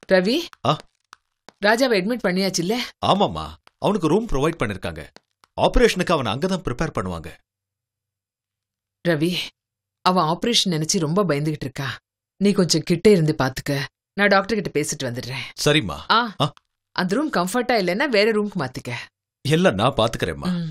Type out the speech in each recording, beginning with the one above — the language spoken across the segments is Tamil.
ரவி ஆ. ராஜாவை அட்மிட் பண்ணியாச்சுல்ல ஆமாம்மா அவனுக்கு ரூம் ப்ரொவைட் பண்ணிருக்காங்க ஆபரேஷனுக்கு அவனை அங்கதான் ப்ரிப்பேர் பண்ணுவாங்க ரவி அவன் ஆபரேஷன் நினைச்சு ரொம்ப பயந்துகிட்டு இருக்கா நீ கொஞ்சம் கிட்ட இருந்து பாத்துக்க நான் டாக்டர் கிட்ட பேசிட்டு வந்துடுறேன் சரிம்மா ஆ ஆ. அந்த ரூம் கம்ஃபர்ட்டா இல்லைன்னா வேற ரூம்க்கு மாத்திக்க எல்லாம் நான் பாத்துக்கிறேம்மா ம்.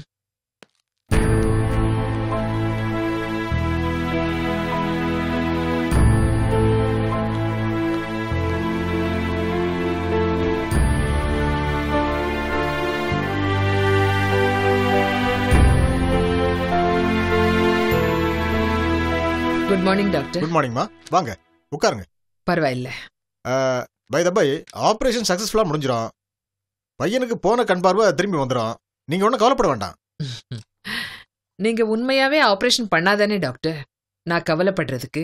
குட் மார்னிங் டாக்டர் குட் மார்னிங்மா வாங்க உட்காருங்க பரவாயில்ல பை த பை ஆப்ரேஷன் சக்ஸஸ்ஃபுல்லாக முடிஞ்சிடும் பையனுக்கு போன கண் பார்வை திரும்பி வந்துடும் நீங்கள் ஒன்றும் கவலைப்பட வேண்டாம் நீங்க உண்மையாவே ஆபரேஷன் பண்ணாதானே டாக்டர் நான் கவலைப்படுறதுக்கு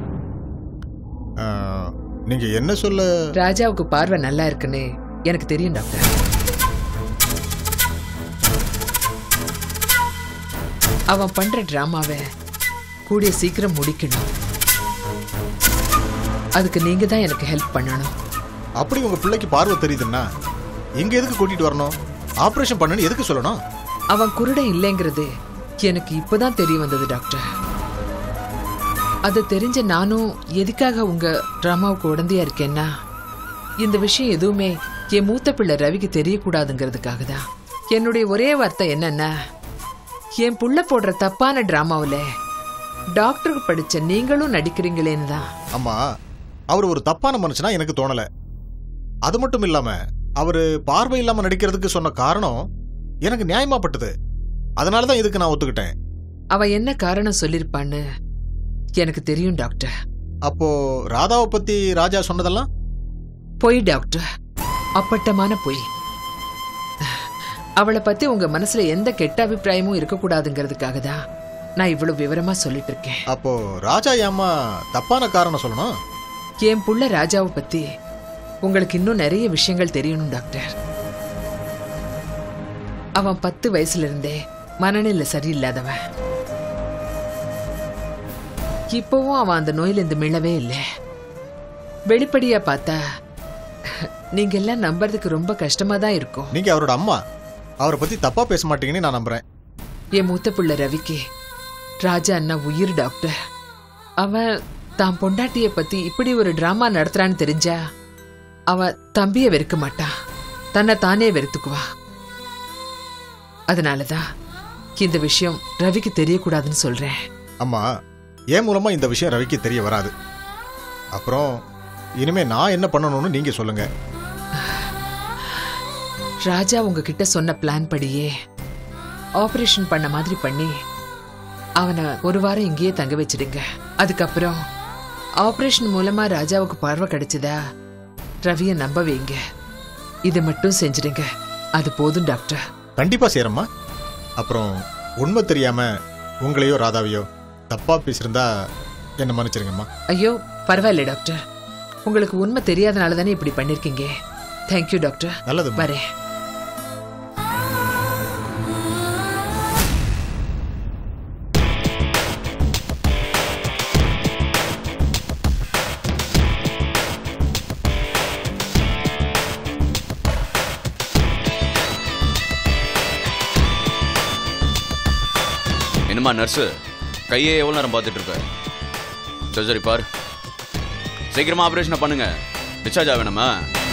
நீங்கள் என்ன சொல்ல ராஜாவுக்கு பார்வை நல்லா இருக்குன்னு எனக்கு தெரியும் டாக்டர் அவன் பண்ற டிராமாவை கூடிய சீக்கிரம் முடிக்கணும் அதுக்கு நீங்க தான் எனக்கு ஹெல்ப் பண்ணணும் அப்படி உங்கள் பிள்ளைக்கு பார்வை தெரியுதுன்னா எங்கே எதுக்கு கூட்டிகிட்டு வரணும் ஆப்ரேஷன் பண்ணுன்னு எதுக்கு சொல்லணும் அவன் குருடன் இல்லைங்கிறது எனக்கு இப்பதான் தெரிய வந்தது டாக்டர் அது தெரிஞ்ச நானும் எதுக்காக உங்க ட்ராமாவுக்கு உடந்தையா இருக்கேன்னா இந்த விஷயம் எதுவுமே என் மூத்த பிள்ளை ரவிக்கு தெரியக்கூடாதுங்கிறதுக்காக தான் என்னுடைய ஒரே வார்த்தை என்னன்னா என் புள்ள போடுற தப்பான டிராமாவில் டாக்டருக்கு படிச்ச நீங்களும் நடிக்கிறீங்களேன்னு தான் அம்மா அவர் ஒரு தப்பான மனுஷனா எனக்கு தோணலை அது மட்டும் இல்லாமல் அவர் பார்வை இல்லாமல் நடிக்கிறதுக்கு சொன்ன காரணம் எனக்கு நியாயமாப்பட்டது அதனால தான் இதுக்கு நான் ஒத்துக்கிட்டேன் அவ என்ன காரணம் சொல்லியிருப்பான்னு எனக்கு தெரியும் டாக்டர் அப்போ ராதாவை பற்றி ராஜா சொன்னதெல்லாம் பொய் டாக்டர் அப்பட்டமான பொய் அவளை பத்தி உங்க மனசுல எந்த கெட்ட அபிப்பிராயமும் இருக்கக்கூடாதுங்கிறதுக்காக தான் நான் இவ்வளவு விவரமா சொல்லிட்டு இருக்கேன் அப்போ ராஜா ஏம்மா தப்பான காரணம் சொல்லணும் என் புள்ள ராஜாவை பத்தி உங்களுக்கு இன்னும் நிறைய விஷயங்கள் தெரியணும் டாக்டர் அவன் பத்து வயசுல இருந்தே மனநிலை சரியில்லாதவன் இப்பவும் அவன் அந்த நோயிலிருந்து மீளவே இல்லை வெளிப்படையா பார்த்தா நீங்க எல்லாம் நம்புறதுக்கு ரொம்ப கஷ்டமா தான் இருக்கும் நீங்க அவரோட அம்மா அவரை பத்தி தப்பா பேச மாட்டீங்கன்னு நான் நம்புறேன் என் மூத்த பிள்ளை ரவிக்கு ராஜா அண்ணா உயிர் டாக்டர் அவன் தான் பொண்டாட்டிய பத்தி இப்படி ஒரு டிராமா நடத்துறான்னு தெரிஞ்சா அவன் தம்பிய வெறுக்க மாட்டான் தன்னை தானே வெறுத்துக்குவா அதனாலதான் இந்த விஷயம் ரவிக்கு தெரியக்கூடாதுன்னு சொல்றேன் அம்மா என் மூலமா இந்த விஷயம் ரவிக்கு தெரிய வராது அப்புறம் இனிமே நான் என்ன பண்ணணும்னு நீங்க சொல்லுங்க ராஜா உங்ககிட்ட சொன்ன பிளான் படியே ஆபரேஷன் பண்ண மாதிரி பண்ணி அவனை ஒரு வாரம் இங்கேயே தங்க வச்சிடுங்க அதுக்கப்புறம் ஆபரேஷன் மூலமா ராஜாவுக்கு பார்வை கிடைச்சதா ரவியை நம்ப வைங்க இதை மட்டும் செஞ்சிடுங்க அது போதும் டாக்டர் கண்டிப்பா செய்யறம்மா அப்புறம் உண்மை தெரியாம உங்களையோ ராதாவையோ தப்பா பேசியிருந்தா என்ன மன்னிச்சிருங்கம்மா ஐயோ பரவாயில்ல டாக்டர் உங்களுக்கு உண்மை தெரியாதனால தானே இப்படி பண்ணிருக்கீங்க தேங்க்யூ டாக்டர் நல்லதும்மா வரேன் என்னம்மா நர்ஸு கையே எவ்வளோ நேரம் பார்த்துட்டு இருக்க சரி சரி பாரு சீக்கிரமா ஆப்ரேஷனை பண்ணுங்க டிஸ்சார்ஜ் ஆகணுமா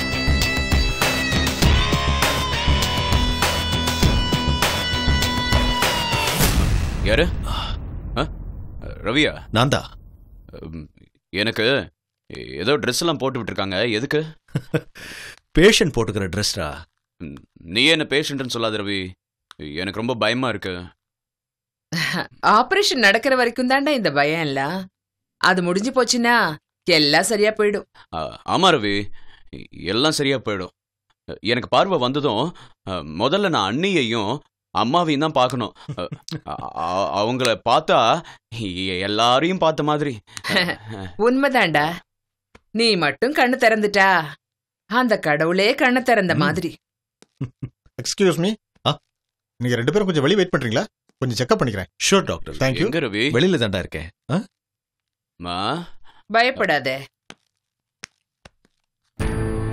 யாரு ஆ? ரவியா நான் தான் உம், எனக்கு ஏதோ ட்ரெஸ் எல்லாம் போட்டு விட்டுருக்காங்க எதுக்கு பேஷண்ட் போட்டுக்கிற ட்ரெஸ்ரா உம், நீ என்ன பேஷண்ட்னு சொல்லாத ரவி எனக்கு ரொம்ப பயமா இருக்கு ஆபரேஷன் நடக்கிற வரைக்கும் தாண்டா இந்த பயம் எல்லாம் அது முடிஞ்சு போச்சுன்னா எல்லாம் சரியா போயிடும் ஆ, ஆமா ரவி எல்லாம் சரியா போயிடும் எனக்கு பார்வை வந்ததும் அ, முதல்ல நான் அண்ணியையும் அம்மாவையும் தான் பார்க்கணும் அ, அ- அவங்கள பார்த்தா எல்லாரையும் பார்த்த மாதிரி உண்மைதான்டா நீ மட்டும் கண்ணு திறந்துட்டா அந்த கடவுளே கண்ணு திறந்த ம். மாதிரி எக்ஸ்கியூஸ் மீ ஆ? நீங்க ரெண்டு பேரும் கொஞ்சம் வெளியே வெயிட் பண்றீங்களா கொஞ்சம் செக்அப் பண்ணிக்கிறேன் ஷூர் டாக்டர் தேங்க்யூ எங்க ரவி வெளியில தாண்டா இருக்கேன் ஆ? மா பயப்படாத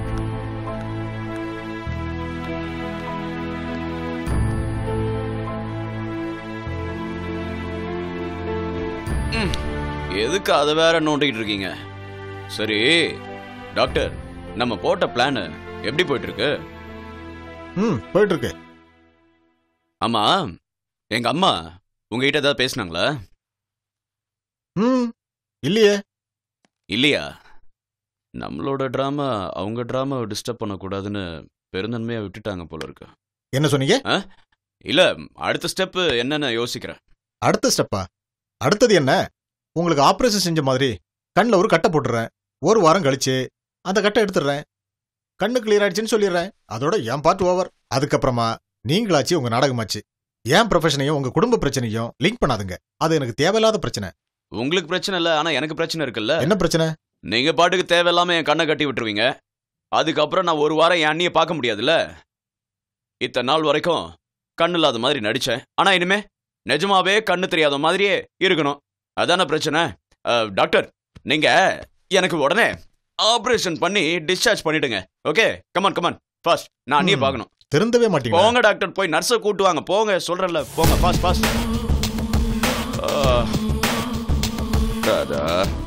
எதுக்கு அதை வேற நோண்டிக்கிட்டு இருக்கீங்க சரி டாக்டர் நம்ம போட்ட பிளான் எப்படி போயிட்டு இருக்கு ம் போயிட்டு இருக்கு ஆமா எங்க அம்மா உங்ககிட்ட ஏதாவது பேசுனாங்களா ம் இல்லையே இல்லையா நம்மளோட ட்ராமா அவங்க ட்ராமாவை டிஸ்டர்ப் பண்ணக்கூடாதுன்னு பெருந்தன்மையா விட்டுட்டாங்க போல இருக்கு என்ன சொன்னீங்க இல்ல அடுத்த ஸ்டெப் என்னன்னு யோசிக்கிறேன் அடுத்த ஸ்டெப்பா அடுத்தது என்ன உங்களுக்கு ஆபரேஷன் செஞ்ச மாதிரி கண்ணில் ஒரு கட்டை போட்டுறேன் ஒரு வாரம் கழிச்சு அந்த கட்டை எடுத்துடுறேன் கண்ணு கிளியர் ஆயிடுச்சுன்னு சொல்லிடுறேன் அதோட என் பார்ட் ஓவர் அதுக்கப்புறமா நீங்களாச்சு உங்க நாடகமாச்சு என் ப்ரொஃபஷனையும் உங்க குடும்ப பிரச்சனையும் லிங்க் பண்ணாதுங்க அது எனக்கு தேவையில்லாத பிரச்சனை உங்களுக்கு பிரச்சனை இல்ல ஆனா எனக்கு பிரச்சனை இருக்குல்ல என்ன பிரச்சனை நீங்க பாட்டுக்கு தேவையில்லாம என் கண்ணை கட்டி விட்டுருவீங்க அதுக்கப்புறம் நான் ஒரு வாரம் என் அண்ணியை பார்க்க முடியாதுல்ல இத்தனை நாள் வரைக்கும் கண்ணு இல்லாத மாதிரி நடிச்சேன் ஆனா இனிமே நிஜமாவே கண்ணு தெரியாத மாதிரியே இருக்கணும் அதான பிரச்சனை அஹ், டாக்டர் நீங்க எனக்கு உடனே ஆபரேஷன் பண்ணி டிஸ்சார்ஜ் பண்ணிடுங்க ஓகே கமான் கமான் ஃபாஸ்ட் நான் அண்ணியை ம். பார்க்கணும் திருந்தவே மாட்டீங்க போங்க டாக்டர் போய் நர்ஸை கூட்டு வாங்க போங்க சொல்றேன்ல போங்க ஃபாஸ்ட் ஃபாஸ்ட் ராதா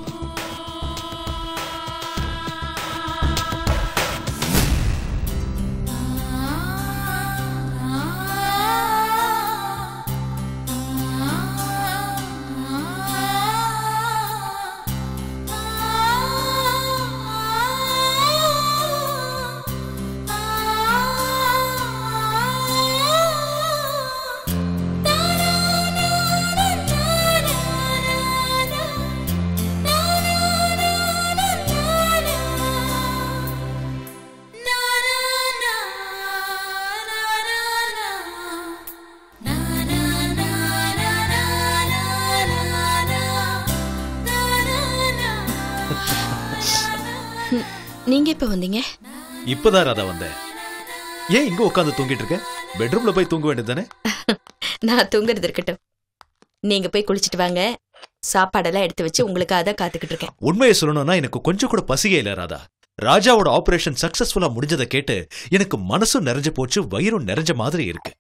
நீங்க எப்ப வந்தீங்க இப்பதான் ராதா வந்தேன் ஏன் இங்க உட்காந்து தூங்கிட்டு இருக்க பெட்ரூம்ல போய் தூங்க வேண்டியதுதானே நான் தூங்குறது இருக்கட்டும் நீங்க போய் குளிச்சிட்டு வாங்க சாப்பாடெல்லாம் எடுத்து வச்சு உங்களுக்காக தான் காத்துக்கிட்டு இருக்கேன் உண்மையை சொல்லணும்னா எனக்கு கொஞ்சம் கூட பசியே இல்ல ராதா ராஜாவோட ஆபரேஷன் சக்சஸ்ஃபுல்லா முடிஞ்சதை கேட்டு எனக்கு மனசும் நிறைஞ்சு போச்சு வயிறும் நிறைஞ்ச மாதிரி இருக்கு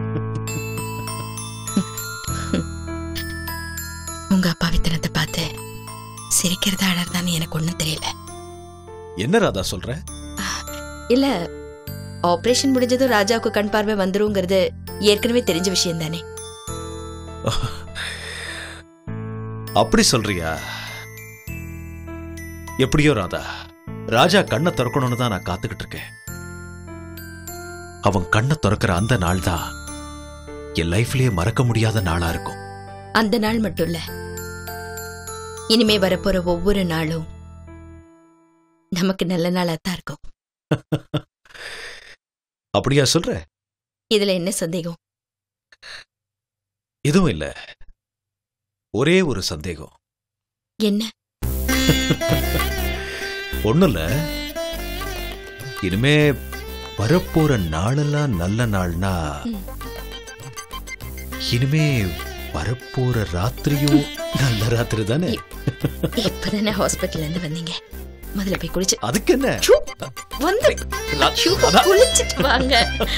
உங்க அப்பாவித்தனத்தை பார்த்து சிரிக்கிறதா அழறதான்னு எனக்கு ஒண்ணும் தெரியல என்ன ராதா சொல்ற இல்ல ஆபரேஷன் முடிஞ்சதும் ராஜாவுக்கு கண் பார்வை வந்துருங்கிறது ஏற்கனவே தெரிஞ்ச விஷயம் தானே அப்படி சொல்றியா எப்படியோ ராதா ராஜா கண்ணை திறக்கணும்னு தான் நான் காத்துக்கிட்டு இருக்கேன் அவன் கண்ணை திறக்கிற அந்த நாள் தான் என் லைஃப்லயே மறக்க முடியாத நாளா இருக்கும் அந்த நாள் மட்டும் இல்ல இனிமே வரப்போற ஒவ்வொரு நாளும் நமக்கு நல்ல நாளா தான் இருக்கும் அப்படியா சொல்ற இதுல என்ன சந்தேகம் எதுவும் இல்ல ஒரே ஒரு சந்தேகம் என்ன ஒண்ணும் இல்ல இனிமே வரப்போற நாளெல்லாம் நல்ல நாள்னா ம். இனிமே வரப்போற ராத்திரியும் நல்ல ராத்திரி தானே இப்பதானே ஹாஸ்பிட்டல்ல இருந்து வந்தீங்க முதல்ல போய் குளிச்சு அதுக்கு என்ன ச்சூ, வந்து ரா- ச்சூ, அதான். குளிச்சிட்டு வாங்க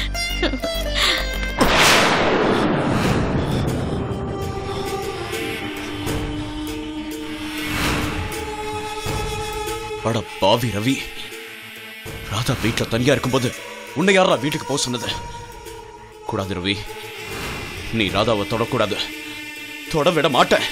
அட பாவி ரவி ராதா வீட்டுல தனியா இருக்கும்போது உன்னை யாரா வீட்டுக்கு போக சொன்னது கூடாது ரவி நீ ராதாவை தொடக்கூடாது தொட விட மாட்டேன்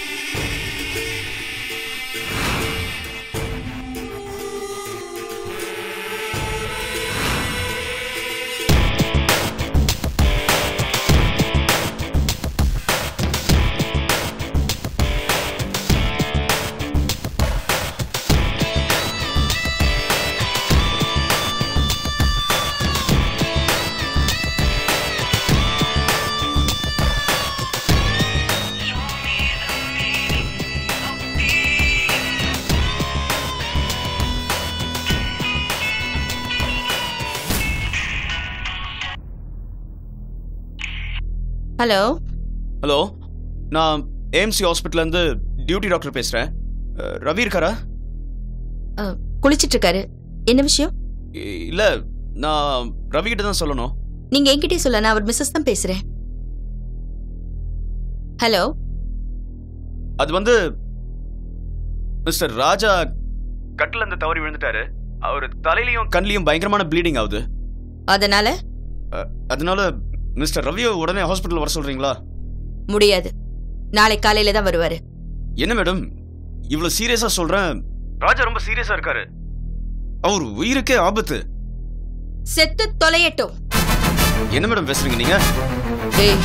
ஹலோ ஹலோ நான் ஏஎம்சி ஹாஸ்பிட்டல்ல இருந்து டியூட்டி டாக்டர் பேசுறேன் அஹ், ரவி இருக்காரா குளிச்சிட்டு இருக்காரு என்ன விஷயம் இ- இல்ல நான் ரவி கிட்ட தான் சொல்லணும் நீங்க என்கிட்டயே சொல்ல நான் அவர் மிஸ்ஸஸ் தான் பேசுறேன் ஹலோ அது வந்து மிஸ்டர் ராஜா கட்டில இருந்து தவறி விழுந்துட்டாரு அவர் தலையிலயும் கண்ணிலையும் பயங்கரமான ப்ளீடிங் ஆகுது அதனால அதனால மிஸ்டர் ரவியை உடனே ஹாஸ்பிட்டல் வர சொல்றீங்களா முடியாது நாளை காலையில தான் வருவாரு என்ன மேடம் இவ்வளவு சீரியஸா சொல்றேன் ராஜா ரொம்ப சீரியஸா இருக்காரு அவர் உயிருக்கே ஆபத்து செத்து தொலையட்டும் என்ன மேடம் பேசுறீங்க நீங்க டேய்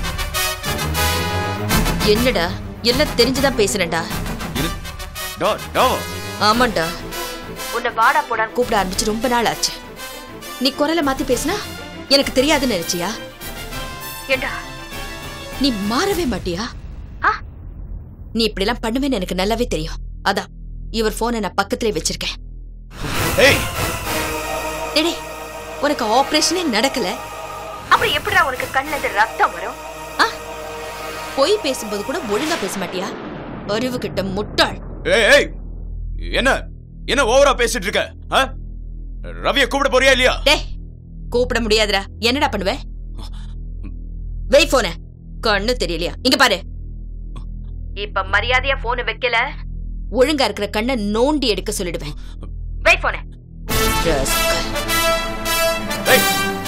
என்னடா எல்லாம் தெரிஞ்சுதான் பேசுறேன்டா இரு- டா, டா. ஆமாண்டா உன்னை வாடா போடான்னு கூப்பிட ஆரம்பிச்சு ரொம்ப நாள் ஆச்சு நீ குரலை மாத்தி பேசினா எனக்கு தெரியாதுன்னு நினைச்சியா ஏண்டா நீ மாறவே மாட்டியா ஆ? நீ இப்படிலாம் பண்ணுவேன்னு எனக்கு நல்லாவே தெரியும் அதான் இவர் போனை நான் பக்கத்திலே வச்சிருக்கேன் ஏய் டேடே உனக்கு ஆபரேஷனே நடக்கல அப்புறம் எப்படிடா உனக்கு கண்ணுல இருந்து ரத்தம் வரும் ஆ? பொய் பேசும்போது கூட ஒழுங்கா பேச மாட்டியா அறிவு கிட்ட முட்டாள் ஏய் ஏய் என்ன என்ன ஓவரா பேசிட்டு இருக்க ஆ? ரவியை கூப்பிட போறியா இல்லையா டேய் கூப்பிட முடியாதுடா என்னடா பண்ணுவ வை போன கண்ணு தெரியலையா இங்க பாரு இப்ப மரியாதையா போன வைக்கல ஒழுங்கா இருக்கிற கண்ணை நோண்டி எடுக்க சொல்லிடுவேன் வை போன ஏய்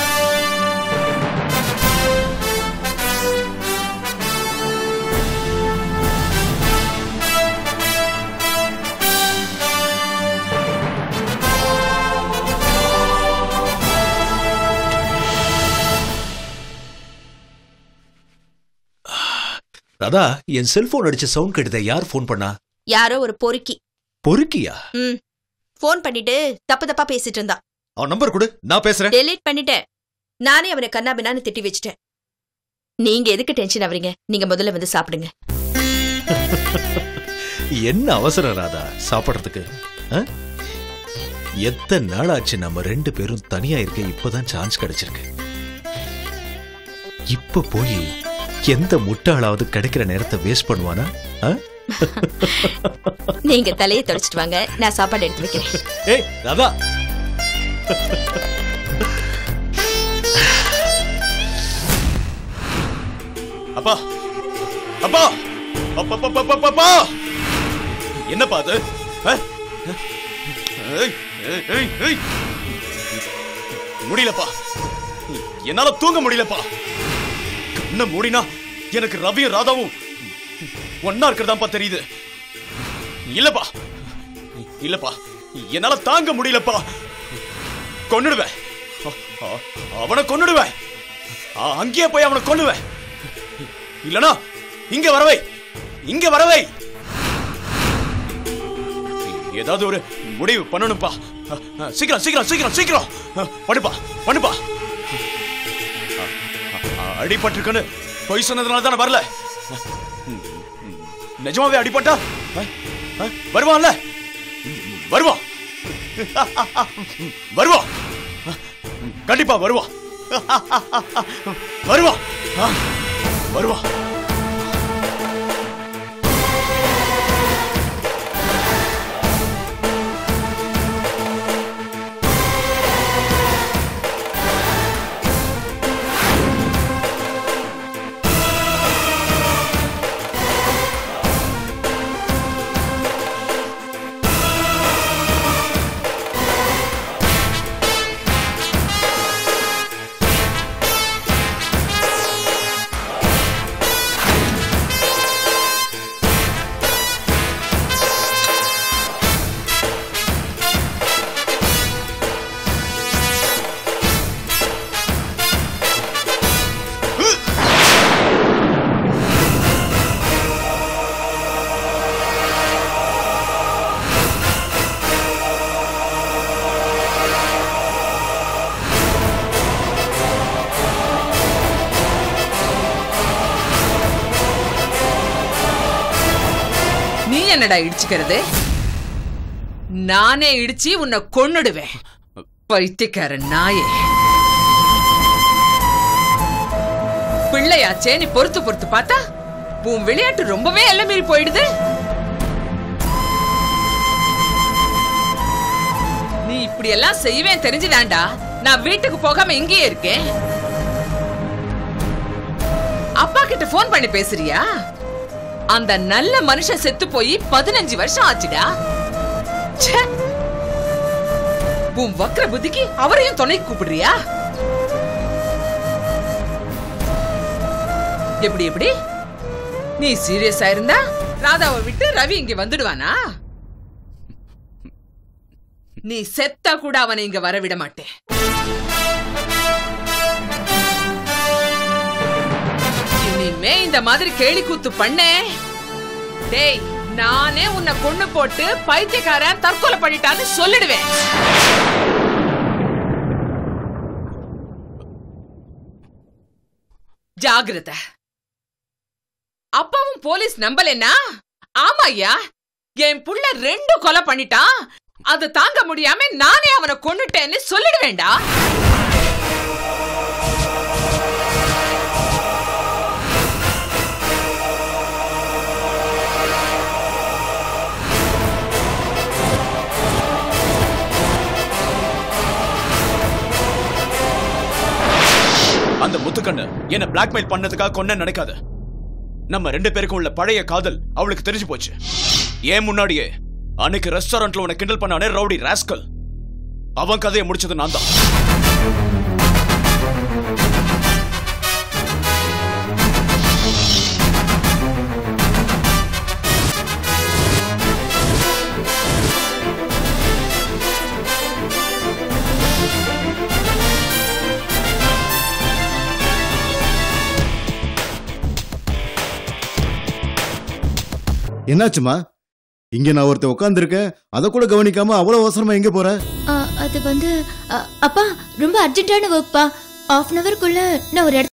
ராதா என் செல்போன் அடிச்ச சவுண்ட் கேட்டதை யார் ஃபோன் பண்ணா யாரோ ஒரு பொறுக்கி பொறுக்கியா ம் ஃபோன் பண்ணிட்டு தப்பு தப்பா பேசிட்டு இருந்தான் அவன் நம்பர் கொடு நான் பேசுறேன் டெலீட் பண்ணிட்டேன் நானே அவனை கண்ணா பின்னான்னு திட்டி வச்சுட்டேன் நீங்க எதுக்கு டென்ஷன் ஆவறீங்க நீங்க முதல்ல வந்து சாப்பிடுங்க என்ன அவசரம் ராதா சாப்பிடுறதுக்கு ஆ? எத்தனை நாள் ஆச்சு நம்ம ரெண்டு பேரும் தனியா இருக்க இப்பதான் சான்ஸ் கிடைச்சிருக்கு இப்ப போய் எந்த முட்டாளாவது கிடைக்கிற நேரத்தை வேஸ்ட் பண்ணுவானா ஆ? நீங்க தலையை தொடச்சிட்டு வாங்க நான் சாப்பாடு எடுத்து வைக்கிறேன் ஏய் ராதா அப்பா அப்பா அப்பா அப்பா, அப்பா, அப்பா, அப்பா என்னப்பா அது ஆ? ஏய், ஏய், ஏய், ஏய். முடியலப்பா என்னால தூங்க முடியலப்பா கண்ணை மூடினா எனக்கு ரவியும் ராதாவும் ஒன்னா இருக்கிறதாப்பா தெரியுது இல்லப்பா இல்லப்பா என்னால தாங்க முடியலப்பா கொன்னுடுவேன் அ- அ- அவனை கொன்னுடுவேன் அ- அங்கேயே போய் அவனை கொன்னுவேன் இல்லனா இங்க வரவை இங்க வரவை ஏதாவது ஒரு முடிவு பண்ணணும்ப்பா அ, அ, சீக்கிரம் சீக்கிரம் சீக்கிரம் சீக்கிரம் அ, பண்ணுப்பா பண்ணுப்பா அ, அ, அடிபட்டிருக்குன்னு பொய் சொன்னதுனால தானே வரல ம், ம், நிஜமாவே அடிபட்டா அ, அ, வருவான்ல ம், வருவான் வருவான் அ, கண்டிப்பா வருவான் வருவான் ஆ, வருவான் நீ என்னடா இடிச்சுக்கிறது நானே இடிச்சு உன்னை கொன்னுடுவேன் பைத்தியக்கார நாயே பிள்ளையாச்சே நீ பொறுத்து பொறுத்து பார்த்தா உன் விளையாட்டு ரொம்பவே எல்லை மீறி போயிடுது நீ இப்படி எல்லாம் செய்வேன் தெரிஞ்சுதான்டா நான் வீட்டுக்கு போகாம இங்கேயே இருக்கேன் அப்பா கிட்ட ஃபோன் பண்ணி பேசுறியா அந்த நல்ல மனுஷன் செத்து போய் பதினஞ்சு வருஷம் ஆச்சுடா ச்சே. உன் வக்ர புத்திக்கு அவரையும் துணை கூப்பிடுறியா எப்படி எப்படி நீ சீரியஸா இருந்தா ராதாவை விட்டு ரவி இங்க வந்துடுவானா நீ செத்தா கூட அவனை இங்க வரவிட மாட்டேன் இனிமே இந்த மாதிரி கேலி கூத்து பண்ணே டேய் நானே உன்னை கொண்டு போட்டு பைத்தியக்காரன் தற்கொலை பண்ணிட்டான்னு சொல்லிடுவேன் ஜாகிரதை அப்பாவும் போலீஸ் நம்பலன்னா ஆமா ஐயா என் புள்ள ரெண்டு கொலை பண்ணிட்டான் அது தாங்க முடியாம நானே அவனை கொன்னுட்டேன்னு சொல்லிடுவேண்டா அந்த முத்துக்கண்ணு என்ன பிளாக்மெயில் பண்ணதுக்காக கொன்ன நினைக்காத நம்ம ரெண்டு பேருக்கும் உள்ள பழைய காதல் அவளுக்கு தெரிஞ்சு போச்சு ஏன் முன்னாடியே அன்னைக்கு ரெஸ்டாரண்ட்ல உன்னை கிண்டல் பண்ணானே ரவுடி ராஸ்கல் அவன் கதையை முடிச்சது நான் தான் என்னாச்சுமா இங்க நான் ஒருத்தன் உட்காந்துருக்கேன் அதை கூட கவனிக்காம அவ்வளவு அவசரமா எங்க போற ஆ, அது வந்து அ, அப்பா ரொம்ப அர்ஜென்ட்டான ஒர்க்ப்பா ஆஃப் அன் அவருக்குள்ள நான் ஒரு இடத்துக்கு